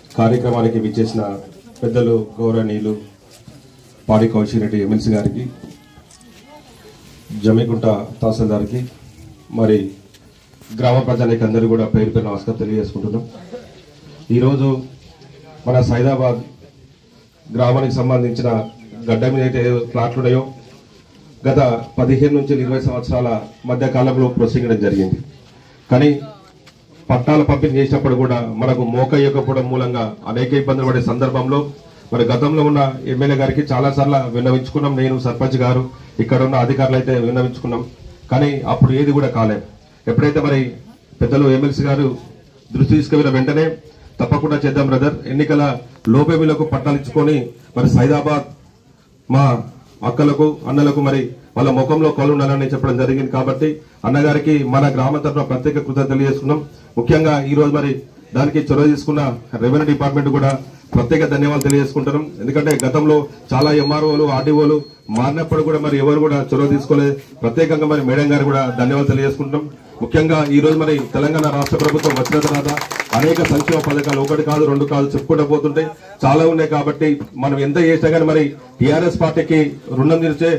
కార్యక్రమానికి విచ్చేసిన పెద్దలు గౌరవనీయులు పాడి కౌశిరెడ్డి ఎమ్మెల్సీ గారికి జమికుంట తహసీల్దార్కి మరి గ్రామ ప్రజలకి అందరూ కూడా పేరు పేరు నమస్కారం తెలియజేసుకుంటున్నాం ఈరోజు మన సైదాబాద్ గ్రామానికి సంబంధించిన గడ్డ మీద అయితే ప్లాట్లు ఉన్నాయో గత పదిహేను నుంచి ఇరవై సంవత్సరాల మధ్య కాలంలో ప్రొసీగడం జరిగింది కానీ పట్టాల పంపిణీ చేసినప్పుడు కూడా మనకు మోక ఇవ్వకపోవడం మూలంగా అనేక ఇబ్బందులు పడే సందర్భంలో మరి గతంలో ఉన్న ఎమ్మెల్యే గారికి చాలా సార్లు విన్నవించుకున్నాం నేను సర్పంచ్ గారు ఇక్కడ ఉన్న అధికారులు అయితే విన్నవించుకున్నాం కానీ అప్పుడు ఏది కూడా కాలేదు ఎప్పుడైతే మరి పెద్దలు ఎమ్మెల్సీ గారు దృష్టి తీసుకువెళ్ళిన వెంటనే తప్పకుండా చేద్దాం బ్రదర్ ఎన్నికల లోపేమిలకు పట్టాలు ఇచ్చుకొని మరి సైదాబాద్ మా అక్కలకు అన్నలకు మరి వాళ్ళ ముఖంలో కళ్ళు ఉండాలని చెప్పడం జరిగింది కాబట్టి అన్నగారికి మన గ్రామ తరఫున ప్రత్యేక కృతజ్ఞతలు తెలియజేసుకున్నాం ముఖ్యంగా ఈ రోజు మరి దానికి చొరవ తీసుకున్న రెవెన్యూ డిపార్ట్మెంట్ కూడా ప్రత్యేక ధన్యవాదాలు తెలియజేసుకుంటున్నాం ఎందుకంటే గతంలో చాలా ఎంఆర్ఓలు ఆర్డీఓలు మారినప్పుడు కూడా మరి ఎవరు కూడా చొరవ తీసుకోలేదు ప్రత్యేకంగా మరి మేడం గారు కూడా ధన్యవాదాలు తెలియజేసుకుంటున్నాం ముఖ్యంగా ఈ రోజు మరి తెలంగాణ రాష్ట్ర ప్రభుత్వం వచ్చిన తర్వాత అనేక సంక్షేమ పథకాలు ఒకటి కాదు రెండు కాదు చెప్పుకుంటూ పోతుంటే చాలా ఉన్నాయి కాబట్టి మనం ఎంత చేసినా కానీ మరి టీఆర్ఎస్ పార్టీకి రుణం తీర్చే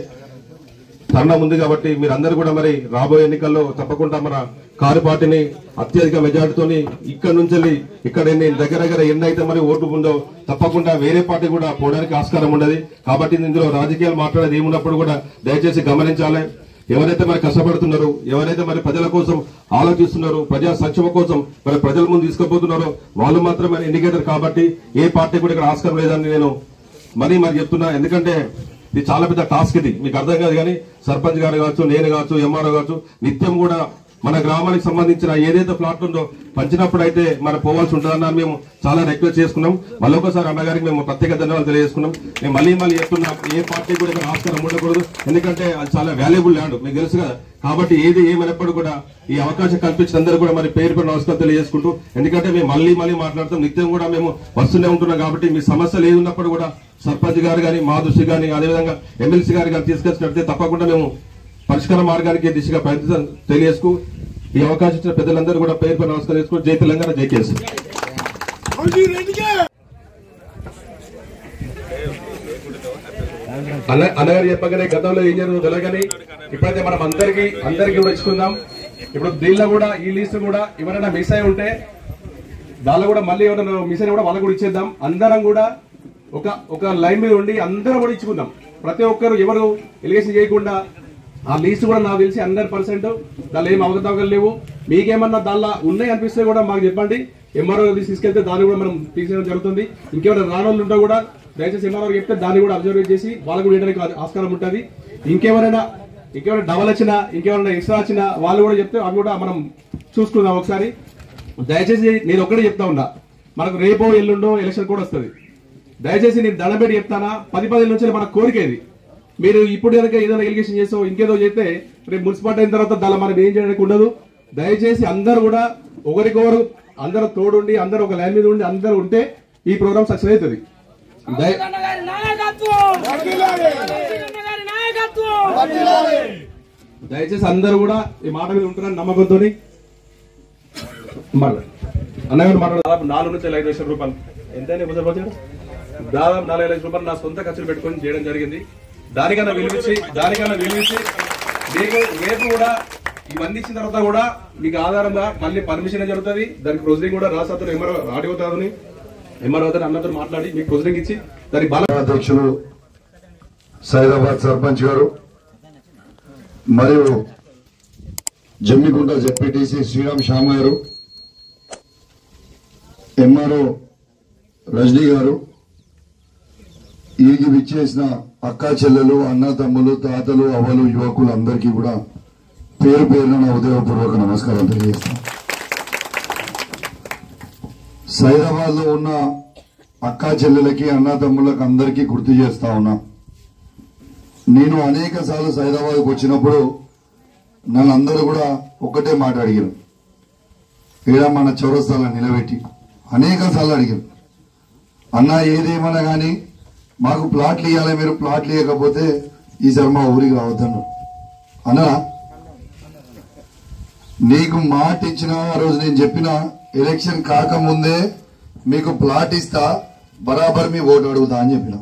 తరుణం ఉంది కాబట్టి మీరందరూ కూడా మరి రాబోయే ఎన్నికల్లో తప్పకుండా మన కారు పార్టీని అత్యధిక మెజార్టీతోని ఇక్కడ నుంచి వెళ్ళి ఇక్కడ ఎన్ని దగ్గర దగ్గర ఎన్ని అయితే మరి ఓటు ఉందో తప్పకుండా వేరే పార్టీ కూడా పోవడానికి ఆస్కారం ఉండదు కాబట్టి ఇందులో రాజకీయాలు మాట్లాడేది ఏమున్నప్పుడు కూడా దయచేసి గమనించాలి ఎవరైతే మరి కష్టపడుతున్నారో ఎవరైతే మరి ప్రజల కోసం ఆలోచిస్తున్నారో ప్రజా సంక్షేమ కోసం మరి ప్రజల ముందు తీసుకుపోతున్నారో వాళ్ళు మాత్రమే ఇండికేటర్ కాబట్టి ఏ పార్టీ కూడా ఇక్కడ ఆస్కారం లేదని నేను మరీ మరి చెప్తున్నా ఎందుకంటే ఇది చాలా పెద్ద టాస్క్ ఇది మీకు అర్థం కాదు కానీ సర్పంచ్ గారు కావచ్చు నేను కావచ్చు ఎంఆర్ఓ కావచ్చు నిత్యం కూడా మన గ్రామానికి సంబంధించిన ఏదైతే ప్లాట్ ఉందో పంచినప్పుడు అయితే మన పోవాల్సి ఉంటుందన్న మేము చాలా రిక్వెస్ట్ చేసుకున్నాం మళ్ళీ ఒకసారి అన్నగారికి మేము ప్రత్యేక ధన్యవాదాలు తెలియజేసుకున్నాం నేను మళ్ళీ మళ్ళీ చెప్తున్నా ఏ పార్టీ కూడా ఇక్కడ ఆస్కారం ఉండకూడదు ఎందుకంటే అది చాలా వాల్యుబుల్ ల్యాండ్ మీకు తెలుసు కదా కాబట్టి ఏది ఏమైనప్పుడు కూడా ఈ అవకాశం కల్పించిన అందరూ కూడా మరి పేరు పేరు నమస్కారం తెలియజేసుకుంటూ ఎందుకంటే మేము మళ్ళీ మళ్ళీ మాట్లాడతాం నిత్యం కూడా మేము వస్తూనే ఉంటున్నాం కాబట్టి మీ సమస్యలు ఏది ఉన్నప్పుడు కూడా సర్పంచ్ గారు కానీ మా దృష్టి కానీ అదేవిధంగా ఎమ్మెల్సీ గారు కానీ తీసుకొచ్చినట్టే తప్పకుండా మేము పరిష్కార మార్గానికి దిశగా ప్రయత్నం తెలియజేసుకు ఈ అవకాశం ఇచ్చిన పెద్దలందరూ కూడా పేరు పేరు నమస్కారం చేసుకుని జై తెలంగాణ జై కేసు అన్న అన్నగారు చెప్పగానే గతంలో ఏం జరుగుతుందో తెలియగానే ఇప్పుడైతే మనం అందరికి అందరికి కూడా ఇచ్చుకుందాం ఇప్పుడు దీనిలో కూడా ఈ లిస్ట్ కూడా ఎవరైనా మిస్ అయి ఉంటే దానిలో కూడా మళ్ళీ ఎవరైనా మిస్ అయినా కూడా వాళ్ళకి కూడా ఇచ్చేద్దాం అందరం కూడా ఒక ఒక లైన్ మీద ఉండి అందరం కూడా ఇచ్చుకుందాం ప్రతి ఒక్కరు ఎవరు ఎలిగేషన్ చేయకుండా ఆ లీస్ట్ కూడా నాకు తెలిసి హండ్రెడ్ పర్సెంట్ దానిలో ఏం అవకతవకలు లేవు మీకేమన్నా దానిలో ఉన్నాయి అనిపిస్తే కూడా మాకు చెప్పండి ఎంఆర్ఓ తీసుకెళ్తే దాన్ని కూడా మనం తీసేయడం జరుగుతుంది ఇంకేమైనా రానోళ్ళు ఉంటే కూడా దయచేసి ఎంఆర్ఓ చెప్తే దాన్ని కూడా అబ్జర్వ్ చేసి వాళ్ళకు కూడా వేయడానికి ఆస్కారం ఉంటుంది ఇంకెవరైనా ఇంకెవరైనా డబల్ వచ్చినా ఇంకెవరైనా ఎక్స్ట్రా వచ్చినా వాళ్ళు కూడా చెప్తే అవి కూడా మనం చూసుకుందాం ఒకసారి దయచేసి నేను ఒక్కడే చెప్తా ఉన్నా మనకు రేపో ఎల్లుండో ఎలక్షన్ కూడా వస్తుంది దయచేసి నేను దండబెట్టి చెప్తానా పది పది నుంచి మన కోరిక ఇది మీరు ఇప్పుడు కనుక ఏదైనా ఎలిగేషన్ చేసో ఇంకేదో చేస్తే రేపు మున్సిపాలిటీ అయిన తర్వాత దానిలో మనం ఏం చేయడానికి ఉండదు దయచేసి అందరూ కూడా ఒకరికొకరు అందరూ తోడుండి అందరూ ఒక లైన్ మీద ఉండి అందరూ ఉంటే ఈ ప్రోగ్రామ్ సక్సెస్ అవుతుంది దయ గారి నాయకత్వం గారి నాయకత్వం దయచేసి అందరూ కూడా ఈ మాట మీద ఉంటారని నమ్మకంతో అన్నగారు మాట్లాడు దాదాపు నాలుగు నుంచి ఐదు లక్షల రూపాయలు ఎంతైనా కుదరపోతాడు దాదాపు నాలుగు లక్షల రూపాయలు నా సొంత ఖర్చులు పెట్టుకొని చేయడం జరిగింది దానికన్నా విలువించి దానికన్నా విలువించి మీకు రేపు కూడా ఇవన్నీ ఇచ్చిన తర్వాత కూడా మీకు ఆధారంగా మళ్ళీ పర్మిషన్ జరుగుతుంది దానికి ప్రొసీడింగ్ కూడా రాసాతో ఎంఆర్ఓ ఆడియో తాదని ఎంఆర్ఓ అన్నతో మాట్లాడి మీకు ప్రొసీడింగ్ ఇచ్చి దానికి బాల అధ్యక్షులు సైదాబాద్ సర్పంచ్ గారు మరియు జమ్మికుంట జెడ్పీటీసీ శ్రీరామ్ శ్యామ్ గారు ఎంఆర్ఓ రజనీ గారు ఈకి విచ్చేసిన అక్క చెల్లెలు అన్న తమ్ములు తాతలు అవ్వలు యువకులు అందరికీ కూడా పేరు పేరున నా ఉదయపూర్వక నమస్కారం తెలియజేస్తాను సైదాబాద్ లో ఉన్న అక్కా చెల్లెలకి అన్న తమ్ముళ్ళకి అందరికీ గుర్తు చేస్తా ఉన్నా నేను అనేక సార్లు సైదాబాద్కి వచ్చినప్పుడు నన్ను అందరూ కూడా ఒక్కటే మాట అడిగారు ఈడ మన చౌరస్తాలో నిలబెట్టి అనేక సార్లు అడిగారు అన్న ఏదేమన్నా కానీ మాకు ప్లాట్లు ఇవ్వాలి మీరు ప్లాట్లు ఇవ్వకపోతే ఈసారి మా ఊరికి రావద్దన్నారు అన్నా నీకు మాట ఇచ్చిన ఆ రోజు నేను చెప్పిన ఎలక్షన్ కాకముందే మీకు ప్లాట్ ఇస్తా బరాబర్ మీ ఓటు అడుగుతా అని చెప్పిన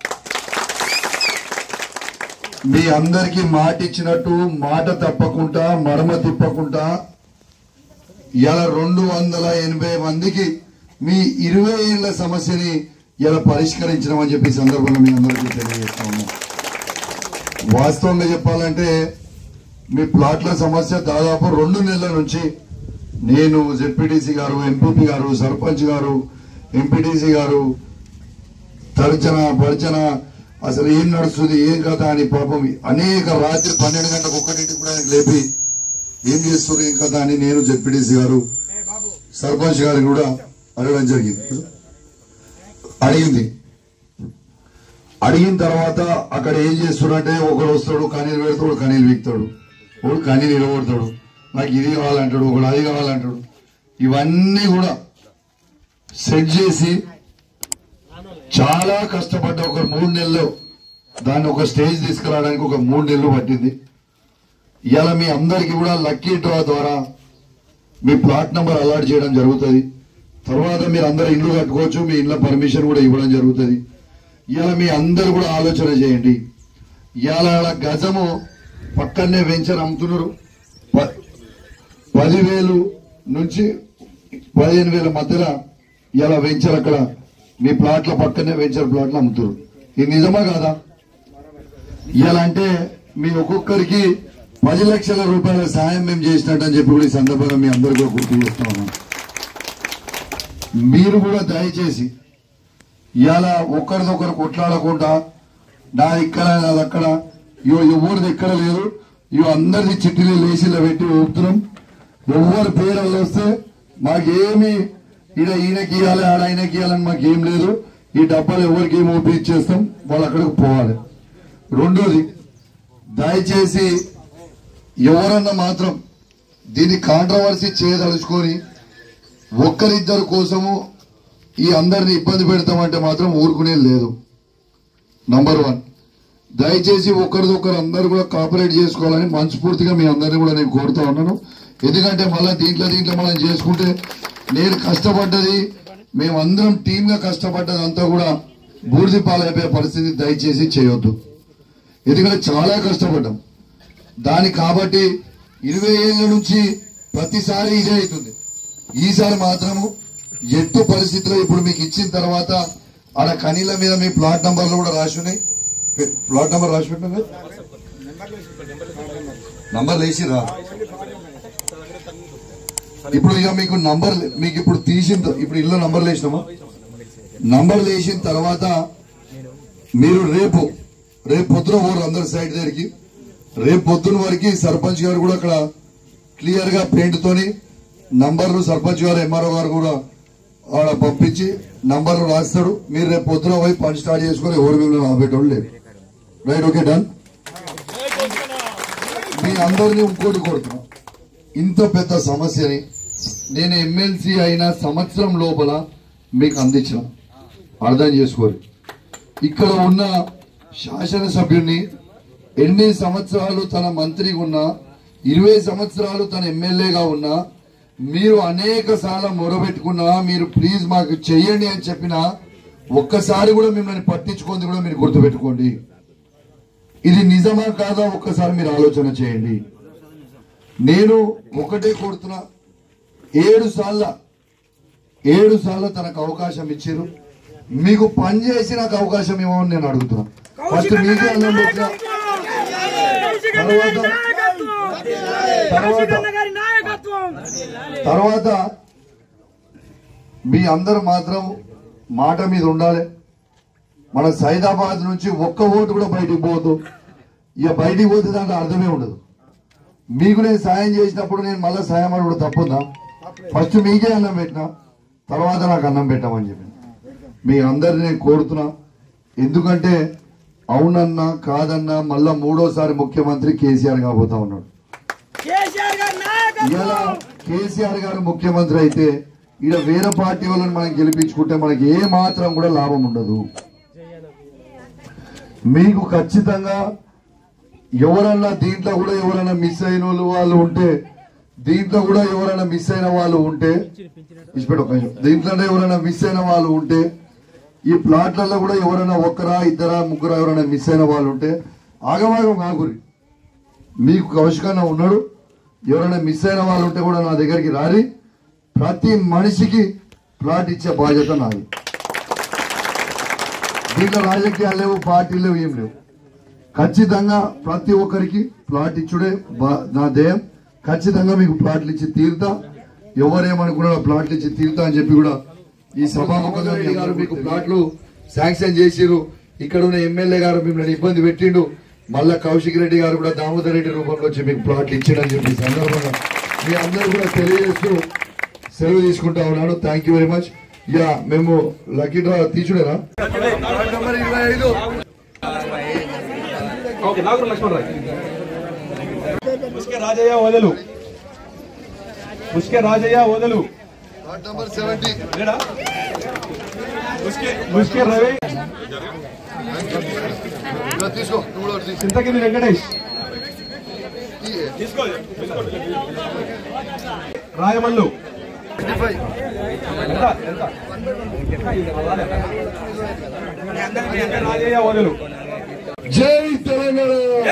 మీ అందరికి మాట ఇచ్చినట్టు మాట తప్పకుండా మడమ తిప్పకుండా ఇలా రెండు వందల ఎనభై మందికి మీ ఇరవై ఏళ్ల సమస్యని ఇలా పరిష్కరించడం చెప్పి ఈ సందర్భంగా మీ అందరికీ తెలియజేస్తా ఉన్నాం వాస్తవంగా చెప్పాలంటే మీ ప్లాట్ల సమస్య దాదాపు రెండు నెలల నుంచి నేను జెడ్పీటీసీ గారు ఎంపీపీ గారు సర్పంచ్ గారు ఎంపీటీసీ గారు తర్జన భర్జన అసలు ఏం నడుస్తుంది ఏం కథ అని పాపం అనేక రాత్రి పన్నెండు గంటలకు ఒక్కటింటికి కూడా ఆయనకు లేపి ఏం చేస్తారు ఏం కథ అని నేను జెడ్పీటీసీ గారు సర్పంచ్ గారికి కూడా అడగడం జరిగింది అడిగింది అడిగిన తర్వాత అక్కడ ఏం చేస్తున్నాడంటే ఒకడు వస్తాడు కనీలు పెడతాడు కనీలు వీక్తాడు ఒకడు కనీలు నిలబడతాడు నాకు ఇది కావాలంటాడు ఒకడు అది కావాలంటాడు ఇవన్నీ కూడా సెట్ చేసి చాలా కష్టపడ్డ ఒక మూడు నెలలు దాన్ని ఒక స్టేజ్ తీసుకురావడానికి ఒక మూడు నెలలు పట్టింది ఇవాళ మీ అందరికీ కూడా లక్కీ డ్రా ద్వారా మీ ప్లాట్ నెంబర్ అలాట్ చేయడం జరుగుతుంది తర్వాత మీరు అందరు ఇల్లు కట్టుకోవచ్చు మీ ఇళ్ళ పర్మిషన్ కూడా ఇవ్వడం జరుగుతుంది ఇవాళ మీ అందరు కూడా ఆలోచన చేయండి ఇవాళ గజము పక్కనే వెంచర్ అమ్ముతున్నారు ప- పదివేలు నుంచి పదిహేను వేల మధ్యలో ఇలా వెంచర్ అక్కడ మీ ప్లాట్ల పక్కనే వెంచర్ ప్లాట్లు అమ్ముతారు ఇది నిజమా కాదా ఇలా అంటే మీ ఒక్కొక్కరికి పది లక్షల రూపాయల సాయం మేము చేసినట్టు అని చెప్పి కూడా ఈ సందర్భంగా మీ అందరూ కూడా గుర్తు చేస్తా ఉన్నాం మీరు కూడా దయచేసి ఇలా ఒకరిదొకరు కొట్లాడకుండా నా ఇక్కడ నాది అక్కడ ఇవో ఎవరిది ఎక్కడ లేదు ఇవో అందరిది చిట్టీలు లేచిలో పెట్టి ఊపుతున్నాం ఎవరి పేరు వస్తే మాకేమి ఈడ ఈయనకి ఇవ్వాలి ఆడ ఆయనకి ఇవ్వాలని మాకేం లేదు ఈ డబ్బాలు ఎవరికి ఏమి ఓపి ఇచ్చేస్తాం వాళ్ళు అక్కడికి పోవాలి రెండోది దయచేసి ఎవరన్నా మాత్రం దీన్ని కాంట్రవర్సీ చేయదలుచుకొని ఒక్కరిద్దరు కోసము ఈ అందరిని ఇబ్బంది పెడతామంటే మాత్రం ఊరుకునేది లేదు నంబర్ వన్ దయచేసి ఒకరిదొకరు అందరు కూడా కాపరేట్ చేసుకోవాలని మనస్ఫూర్తిగా మీ అందరిని కూడా నేను కోరుతా ఉన్నాను ఎందుకంటే మళ్ళీ దీంట్లో దీంట్లో మనం చేసుకుంటే నేను కష్టపడ్డది మేమందరం టీమ్ గా కష్టపడ్డది అంతా కూడా బూడిది పాలైపోయే పరిస్థితి దయచేసి చేయొద్దు ఎందుకంటే చాలా కష్టపడ్డాం దాని కాబట్టి ఇరవై ఏళ్ళ నుంచి ప్రతిసారి ఇదే అవుతుంది ఈసారి మాత్రము ఎట్టు పరిస్థితిలో ఇప్పుడు మీకు ఇచ్చిన తర్వాత ఆడ కనీల మీద మీ ప్లాట్ నంబర్లు కూడా రాసి ఉన్నాయి పె- ప్లాట్ నంబర్ రాసి పెట్టినా కదా? నంబర్ లేచిరా ఇప్పుడు ఇక మీకు నంబర్ మీకు ఇప్పుడు తీసిన త- ఇప్పుడు ఇల్లు నంబర్ లేచినామా నంబర్ లేచిన తర్వాత మీరు రేపు రేపు పొద్దున పోరు అందరి సైడ్ దగ్గరికి రేపు పొద్దున వరకు సర్పంచ్ గారు కూడా అక్కడ క్లియర్ గా పెయింట్ తోని నంబర్లు సర్పంచ్ గారు ఎంఆర్ఓ గారు కూడా ఆడ పంపించి నంబర్లు రాస్తాడు మీరు రేపు పొద్దున పోయి పని స్టార్ట్ చేసుకొని ఎవరు మిమ్మల్ని ఆపేటోళ్ళు లేదు రైట్ ఓకే డన్ మీ అందరినీ ఇంకోటి కోరుతున్నాం ఇంత పెద్ద సమస్యని నేను ఎమ్మెల్సీ అయిన సంవత్సరం లోపల మీకు అందించిన అర్థం చేసుకోరు ఇక్కడ ఉన్న శాసనసభ్యుడిని ఎనిమిది సంవత్సరాలు తన మంత్రిగా ఉన్నా ఇరవై సంవత్సరాలు తన ఎమ్మెల్యేగా ఉన్నా మీరు అనేక సార్లు మొరబెట్టుకున్నా మీరు ప్లీజ్ మాకు చెయ్యండి అని చెప్పినా ఒక్కసారి కూడా మిమ్మల్ని పట్టించుకుంది కూడా మీరు గుర్తుపెట్టుకోండి ఇది నిజమా కాదా ఒక్కసారి మీరు ఆలోచన చేయండి నేను ఒకటే కోరుతున్నా ఏడు సార్ల ఏడు సార్లు తనకు అవకాశం ఇచ్చారు మీకు పని చేసి నాకు అవకాశం ఇవ్వమని నేను అడుగుతున్నా ఫస్ట్ మీకే అన్నం పెట్టిన తర్వాత తర్వాత గారి నాయకత్వం తర్వాత మీ అందరూ మాత్రం మాట మీద ఉండాలి మన సైదాబాద్ నుంచి ఒక్క ఓటు కూడా బయటికి పోదు ఇక బయటికి పోతే దాంట్లో అర్థమే ఉండదు మీకు నేను సాయం చేసినప్పుడు నేను మళ్ళీ సాయం అడుగుడు తప్పుందా ఫస్ట్ మీకే అన్నం పెట్టినా తర్వాత నాకు అన్నం పెట్టమని చెప్పి మీ అందరిని నేను కోరుతున్నా ఎందుకంటే అవునన్నా కాదన్నా మళ్ళా మూడోసారి ముఖ్యమంత్రి కేసీఆర్ కాబోతా ఉన్నాడు కేసీఆర్ గారి నాయకత్వం ఇలా కేసీఆర్ గారు ముఖ్యమంత్రి అయితే ఈడ వేరే పార్టీ వాళ్ళని మనం గెలిపించుకుంటే మనకి ఏ మాత్రం కూడా లాభం ఉండదు మీకు ఖచ్చితంగా ఎవరన్నా దీంట్లో కూడా ఎవరైనా మిస్ అయిన వాళ్ళు వాళ్ళు ఉంటే దీంట్లో కూడా ఎవరైనా మిస్ అయిన వాళ్ళు ఉంటే ఇచ్చిపెట్టు ఒక నిమిషం. దీంట్లో ఎవరైనా మిస్ అయిన వాళ్ళు ఉంటే ఈ ప్లాట్లలో కూడా ఎవరైనా ఒక్కరా ఇద్దరా ముగ్గురా ఎవరైనా మిస్ అయిన వాళ్ళు ఉంటే ఆగమాగం కాకురి మీకు కౌశికన్న ఉన్నాడు ఎవరైనా మిస్ అయిన వాళ్ళు ఉంటే కూడా నా దగ్గరికి రారి ప్రతి మనిషికి ప్లాట్ ఇచ్చే బాధ్యత నాది దీంట్లో రాజకీయాలు లేవు పార్టీలు లేవు ఏం లేవు ఖచ్చితంగా ప్రతి ఒక్కరికి ప్లాట్ ఇచ్చుడే బా- నా ధ్యేయం ఖచ్చితంగా మీకు ప్లాట్లు ఇచ్చి తీరుతా ఎవరేమనుకున్నా ప్లాట్లు ఇచ్చి తీరుతా అని చెప్పి కూడా ఈ సభాముఖంగా మీ గారు మీకు ప్లాట్లు శాంక్షన్ చేసిరు ఇక్కడ ఉన్న ఎమ్మెల్యే గారు మిమ్మల్ని ఇబ్బంది పెట్టిండు మళ్ళా కౌశిక్ రెడ్డి గారు కూడా దామోదర్ రెడ్డి రూపంలో వచ్చి మీకు ప్లాట్లు ఇచ్చిండని చెప్పి ఈ సందర్భంగా మీ అందరూ కూడా తెలియజేస్తూ సెలవు తీసుకుంటా ఉన్నాను థ్యాంక్ యూ వెరీ మచ్ యా మేము లక్కీ డ్రా తీసుడేనా నెంబర్ ఇరవై ఐదు ఓకే నాగూరు లక్ష్మణరావు ముష్కే రాజయ్య వదలు ముష్కే రాజయ్య వదలు వార్డ్ నంబర్ సెవెంటీ లేడా ముష్కే ముష్కే రవి తీసుకో నువ్వు కూడా తీసుకో. చింతకింది వెంకటేష్ రాయమల్లు ఎంత ఎంత రాజయ్య వదలు జై తెలంగాణ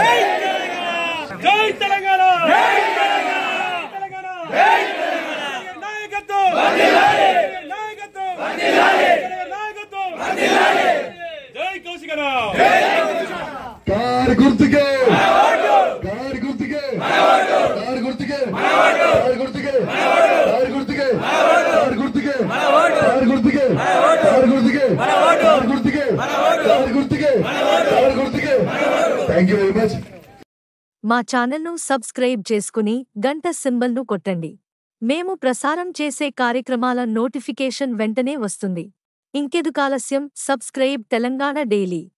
జై తెలంగాణ జై తెలంగాణ జై తెలంగాణ నాయకత్వం నాయకత్వం నాయకత్వం జై కౌశికరావు కారు గుర్తుకే కారు గుర్తుకే కారు గుర్తుకే కారు గుర్తుకే కారు గుర్తుకే కారు గుర్తుకే కారు గుర్తుకే కారు గుర్తుకే కారు గుర్తుకే కారు గుర్తుకే కారు గుర్తుకే థ్యాంక్ యూ వెరీ మచ్ మా ఛానల్ను సబ్స్క్రైబ్ చేసుకుని గంట సింబల్ను కొట్టండి మేము ప్రసారం చేసే కార్యక్రమాల నోటిఫికేషన్ వెంటనే వస్తుంది ఇంకెదు కాలస్యం సబ్స్క్రైబ్ తెలంగాణ డైలీ